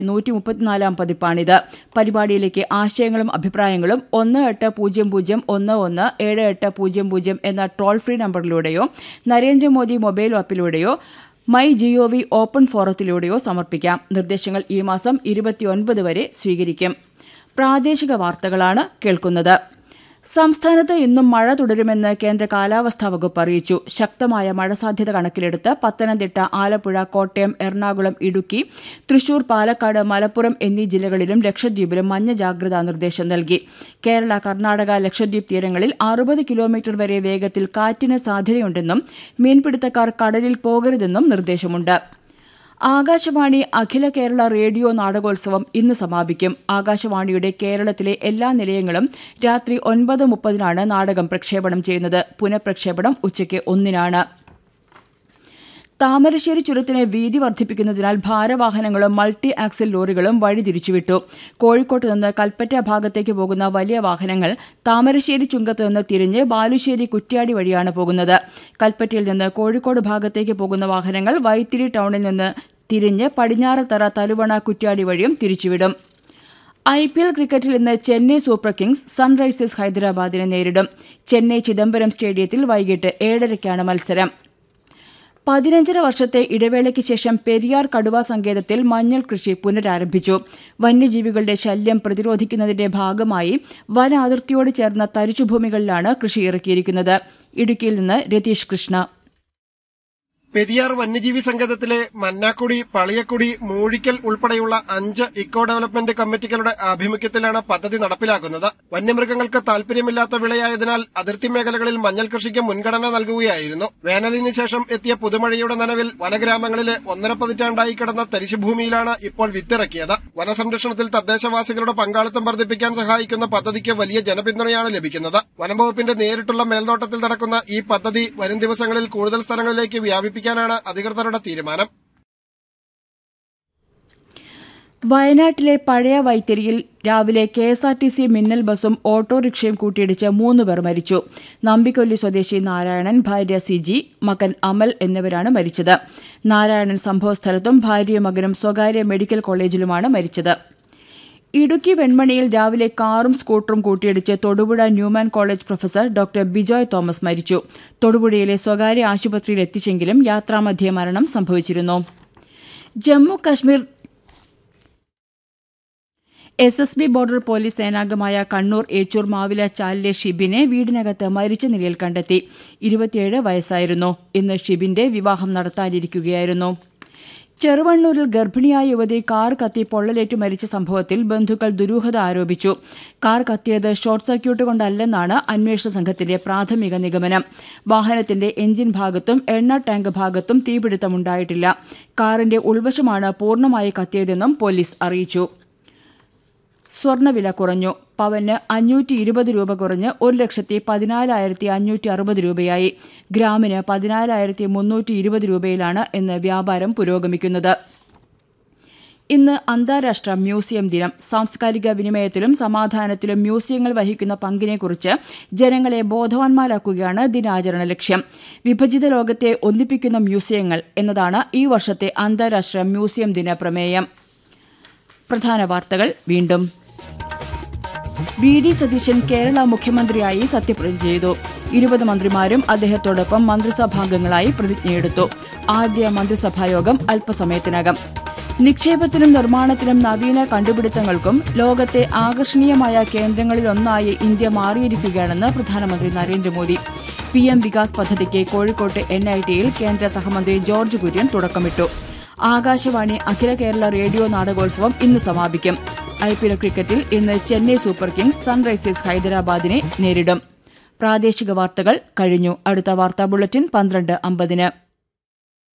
നൂറ്റി മുപ്പത്തിനാലാം പതിപ്പാണിത് പരിപാടിയിലേക്ക് ആശയങ്ങളും അഭിപ്രായങ്ങളും ഒന്ന് എട്ട് പൂജ്യം പൂജ്യം ഒന്ന് ഒന്ന് ഏഴ് എട്ട് പൂജ്യം പൂജ്യം എന്ന ടോൾ ഫ്രീ നമ്പറിലൂടെയോ നരേന്ദ്രമോദി മൊബൈൽ ആപ്പിലൂടെയോ മൈ ജിഒവി ഓപ്പൺ ഫോറത്തിലൂടെയോ സമർപ്പിക്കാം നിർദ്ദേശങ്ങൾ ഈ മാസം ഇരുപത്തിയൊൻപത് വരെ സ്വീകരിക്കും പ്രാദേശിക വാർത്തകളാണ് കേൾക്കുന്നത് സംസ്ഥാനത്ത് ഇന്നും മഴ തുടരുമെന്ന് കേന്ദ്ര കാലാവസ്ഥാ വകുപ്പ് അറിയിച്ചു ശക്തമായ മഴ സാധ്യത കണക്കിലെടുത്ത് പത്തനംതിട്ട ആലപ്പുഴ കോട്ടയം എറണാകുളം ഇടുക്കി തൃശൂർ പാലക്കാട് മലപ്പുറം എന്നീ ജില്ലകളിലും ലക്ഷദ്വീപിലും മഞ്ഞ ജാഗ്രതാ നിർദ്ദേശം നൽകി കേരള കർണാടക ലക്ഷദ്വീപ് തീരങ്ങളിൽ അറുപത് കിലോമീറ്റർ വരെ വേഗത്തിൽ കാറ്റിന് സാധ്യതയുണ്ടെന്നും മീൻപിടുത്തക്കാർ കടലിൽ പോകരുതെന്നും നിർദ്ദേശമുണ്ട് ആകാശവാണി അഖില കേരള റേഡിയോ നാടകോത്സവം ഇന്ന് സമാപിക്കും ആകാശവാണിയുടെ കേരളത്തിലെ എല്ലാ നിലയങ്ങളും രാത്രി ഒൻപത് മുപ്പതിനാണ് നാടകം പ്രക്ഷേപണം ചെയ്യുന്നത് പുനഃപ്രക്ഷേപണം ഉച്ചയ്ക്ക് ഒന്നിനാണ് താമരശ്ശേരി ചുരത്തിന് വീതി വർദ്ധിപ്പിക്കുന്നതിനാൽ ഭാരവാഹനങ്ങളും മൾട്ടി ആക്സിൽ ലോറികളും വഴി തിരിച്ചുവിട്ടു കോഴിക്കോട്ട് നിന്ന് കൽപ്പറ്റ ഭാഗത്തേക്ക് പോകുന്ന വലിയ വാഹനങ്ങൾ താമരശ്ശേരി ചുങ്കത്ത് നിന്ന് തിരിഞ്ഞ് ബാലുശ്ശേരി കുറ്റ്യാടി വഴിയാണ് പോകുന്നത് കൽപ്പറ്റയിൽ നിന്ന് കോഴിക്കോട് ഭാഗത്തേക്ക് പോകുന്ന വാഹനങ്ങൾ വൈത്തിരി ടൗണിൽ നിന്ന് തിരിഞ്ഞ് പടിഞ്ഞാറത്തറ തലുവണ കുറ്റ്യാടി വഴിയും തിരിച്ചുവിടും ഐ പി എൽ ക്രിക്കറ്റിൽ ഇന്ന് ചെന്നൈ സൂപ്പർ കിങ്സ് സൺറൈസേഴ്സ് ഹൈദരാബാദിനെ നേരിടും ചെന്നൈ ചിദംബരം സ്റ്റേഡിയത്തിൽ വൈകിട്ട് ഏഴരയ്ക്കാണ് മത്സരം പതിനഞ്ചര വർഷത്തെ ഇടവേളയ്ക്ക് ശേഷം പെരിയാർ കടുവ സങ്കേതത്തിൽ മഞ്ഞൾ കൃഷി പുനരാരംഭിച്ചു വന്യജീവികളുടെ ശല്യം പ്രതിരോധിക്കുന്നതിന്റെ ഭാഗമായി വന അതിർത്തിയോട് ചേർന്ന തരിച്ചുഭൂമികളിലാണ് കൃഷി ഇറക്കിയിരിക്കുന്നത് ഇടുക്കിയിൽ നിന്ന് രതീഷ് കൃഷ്ണ പെരിയാർ വന്യജീവി സങ്കേതത്തിലെ മന്നാക്കുടി പളിയക്കുടി മൂഴിക്കൽ ഉൾപ്പെടെയുള്ള അഞ്ച് ഇക്കോ ഡെവലപ്മെന്റ് കമ്മിറ്റികളുടെ ആഭിമുഖ്യത്തിലാണ് പദ്ധതി നടപ്പിലാക്കുന്നത് വന്യമൃഗങ്ങൾക്ക് താൽപര്യമില്ലാത്ത വിളയായതിനാൽ അതിർത്തി മേഖലകളിൽ മഞ്ഞൾ കൃഷിക്ക് മുൻഗണന നൽകുകയായിരുന്നു വേനലിന് ശേഷം എത്തിയ പുതുമഴയുടെ നനവിൽ വനഗ്രാമങ്ങളിലെ ഒന്നര പതിറ്റാണ്ടായി കിടന്ന തരിശുഭൂമിയിലാണ് ഇപ്പോൾ വിത്തിറക്കിയത് വനസംരക്ഷണത്തിൽ തദ്ദേശവാസികളുടെ പങ്കാളിത്തം വർദ്ധിപ്പിക്കാൻ സഹായിക്കുന്ന പദ്ധതിക്ക് വലിയ ജനപിന്തുണയാണ് ലഭിക്കുന്നത് വനംവകുപ്പിന്റെ നേരിട്ടുള്ള മേൽനോട്ടത്തിൽ നടക്കുന്ന ഈ പദ്ധതി വരും ദിവസങ്ങളിൽ കൂടുതൽ സ്ഥലങ്ങളിലേക്ക് വ്യാപിപ്പിക്കും വ്യാപിപ്പിക്കാനാണ് അധികൃതരുടെ തീരുമാനം വയനാട്ടിലെ പഴയ വൈത്തിരിയിൽ രാവിലെ K S R T C മിന്നൽ ബസും ഓട്ടോറിക്ഷയും കൂട്ടിയിടിച്ച് മൂന്ന് പേർ മരിച്ചു നമ്പിക്കൊല്ലി സ്വദേശി നാരായണൻ ഭാര്യ സിജി മകൻ അമൽ എന്നിവരാണ് മരിച്ചത് നാരായണൻ സംഭവസ്ഥലത്തും ഭാര്യയും മകനും സ്വകാര്യ മെഡിക്കൽ കോളേജിലുമാണ് മരിച്ചത് ഇടുക്കി വെൺമണിയിൽ രാവിലെ കാറും സ്കൂട്ടറും കൂട്ടിയിടിച്ച് Thodupuzha Newman college professor doctor Bijoy Thomas മരിച്ചു തൊടുപുഴയിലെ സ്വകാര്യ ആശുപത്രിയിൽ എത്തിച്ചെങ്കിലും യാത്രാമധ്യേ മരണം സംഭവിച്ചിരുന്നു Jammu Kashmir S S B border police സേനാംഗമായ കണ്ണൂർ ഏച്ചൂർ മാവില ചാലിലെ ഷിബിനെ വീടിനകത്ത് മരിച്ച നിലയിൽ കണ്ടെത്തി ഇരുപത്തിയേഴ് വയസ്സായിരുന്നു ഇന്ന് ഷിബിന്റെ വിവാഹം നടത്താനിരിക്കുകയായിരുന്നു ചെറുവണ്ണൂരിൽ ഗർഭിണിയായ യുവതി കാർ കത്തി പൊള്ളലേറ്റു മരിച്ച സംഭവത്തിൽ ബന്ധുക്കൾ ദുരൂഹത ആരോപിച്ചു കാർ കത്തിയത് ഷോർട്ട് സർക്യൂട്ട് കൊണ്ടല്ലെന്നാണ് അന്വേഷണ സംഘത്തിന്റെ പ്രാഥമിക നിഗമനം വാഹനത്തിന്റെ എഞ്ചിൻ ഭാഗത്തും എണ്ണ ടാങ്ക് ഭാഗത്തും തീപിടുത്തമുണ്ടായിട്ടില്ല കാറിന്റെ ഉൾവശമാണ് പൂർണ്ണമായി കത്തിയതെന്നും പോലീസ് അറിയിച്ചു സ്വർണ്ണവില കുറഞ്ഞു പവന് അഞ്ഞൂറ്റി ഇരുപത് രൂപ കുറഞ്ഞ് ഒരു ലക്ഷത്തി പതിനാലായിരത്തി അഞ്ഞൂറ്റി അറുപത് രൂപയായി ഗ്രാമിന് പതിനാലായിരത്തി മുന്നൂറ്റി ഇരുപത് രൂപയിലാണ് ഇന്ന് വ്യാപാരം പുരോഗമിക്കുന്നത് ഇന്ന് അന്താരാഷ്ട്ര മ്യൂസിയം ദിനം സാംസ്കാരിക വിനിമയത്തിലും സമാധാനത്തിലും മ്യൂസിയങ്ങൾ വഹിക്കുന്ന പങ്കിനെക്കുറിച്ച് ജനങ്ങളെ ബോധവാന്മാരാക്കുകയാണ് ദിനാചരണ ലക്ഷ്യം വിഭജിത ലോകത്തെ ഒന്നിപ്പിക്കുന്ന മ്യൂസിയങ്ങൾ എന്നതാണ് ഈ വർഷത്തെ അന്താരാഷ്ട്ര മ്യൂസിയം ദിന പ്രമേയം പ്രധാന വാർത്തകൾ വീണ്ടും വി ഡി സതീശൻ കേരള മുഖ്യമന്ത്രിയായി സത്യപ്രതിജ്ഞ ചെയ്തു ഇരുപത് മന്ത്രിമാരും അദ്ദേഹത്തോടൊപ്പം മന്ത്രിസഭാംഗങ്ങളായി പ്രതിജ്ഞയെടുത്തു ആദ്യ മന്ത്രിസഭായോഗം അല്പസമയത്തിനകം നിക്ഷേപത്തിനും നിർമ്മാണത്തിനും നവീന കണ്ടുപിടുത്തങ്ങൾക്കും ലോകത്തെ ആകർഷണീയമായ കേന്ദ്രങ്ങളിലൊന്നായി ഇന്ത്യ മാറിയിരിക്കുകയാണെന്ന് പ്രധാനമന്ത്രി നരേന്ദ്രമോദി പി എം വികാസ് പദ്ധതിക്ക് കോഴിക്കോട്ട് എൻ ഐ ടിയിൽ കേന്ദ്ര സഹമന്ത്രി ജോർജ് കുര്യൻ തുടക്കമിട്ടു ആകാശവാണി അഖില കേരള റേഡിയോ നാടകോത്സവം ഇന്ന് സമാപിക്കും ഐ പി എൽ ക്രിക്കറ്റിൽ ഇന്ന് ചെന്നൈ സൂപ്പർ കിങ്സ് സൺറൈസേഴ്സ് ഹൈദരാബാദിനെ നേരിടും പ്രാദേശിക വാർത്തകൾ കഴിഞ്ഞു അടുത്ത വാർത്താ ബുള്ളറ്റിൻ പന്ത്രണ്ട് അമ്പതിന്